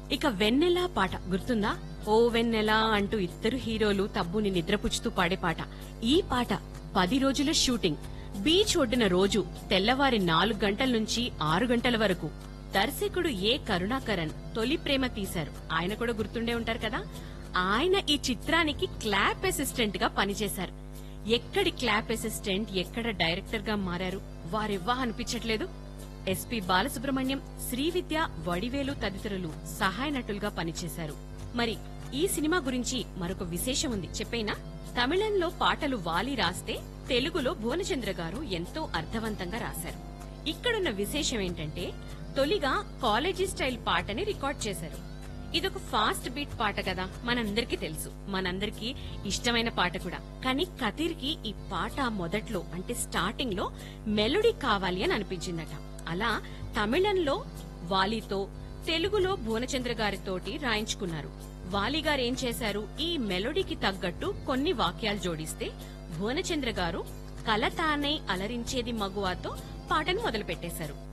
ఇక వెన్నెల పాట గుర్తుందా ఓ వెన్నెల అంటూ ఇద్దరు హీరోలు తబ్బుని నిద్రపుచ్చుతూ పాడే పాట ఈ పాట పది రోజుల షూటింగ్ బీచ్ ఒడ్డున రోజు తెల్లవారి నాలుగు గంటల నుంచి ఆరు గంటల వరకు దర్శకుడు ఏ కరుణాకరన్ తొలి ప్రేమ తీశారు ఆయన కూడా గుర్తుండే ఉంటారు కదా ఆయన ఈ చిత్రానికి క్లాప్ అసిస్టెంట్ గా పనిచేశారు ఎక్కడి క్లాప్ అసిస్టెంట్ ఎక్కడ డైరెక్టర్ గా మారారు వారెవ్వా అనిపించట్లేదు ఎస్పి బాలసుబ్రహ్మణ్యం శ్రీవిద్య వడివేలు తదితరులు సహాయ నటులుగా పనిచేశారు మరి ఈ సినిమా గురించి మరొక విశేషం ఉంది చెప్పేనా తమిళంలో పాటలు వాలి రాస్తే తెలుగులో భువనచంద్ర గారు ఎంతో అర్థవంతంగా రాశారు ఇక్కడున్న విశేషం ఏంటంటే తొలిగా కాలేజీ స్టైల్ పాటని రికార్డ్ చేశారు ఇదొక ఫాస్ట్ బీట్ పాట కదా మనందరికీ తెలుసు మనందరికీ ఇష్టమైన పాట కూడా కానీ కతీర్ కి ఈ పాట మొదట్లో అంటే స్టార్టింగ్ లో మెలోడీ కావాలి అని అనిపించిందట అలా తమిళంలో వాలీతో తెలుగులో భువనచంద్ర గారితోటి రాయించుకున్నారు వాలి గారు ఏం చేశారు ఈ మెలోడీకి తగ్గట్టు కొన్ని వాక్యాలు జోడిస్తే భువనచంద్ర గారు కల తానై అలరించేది మగువాతో పాటను మొదలు పెట్టేశారు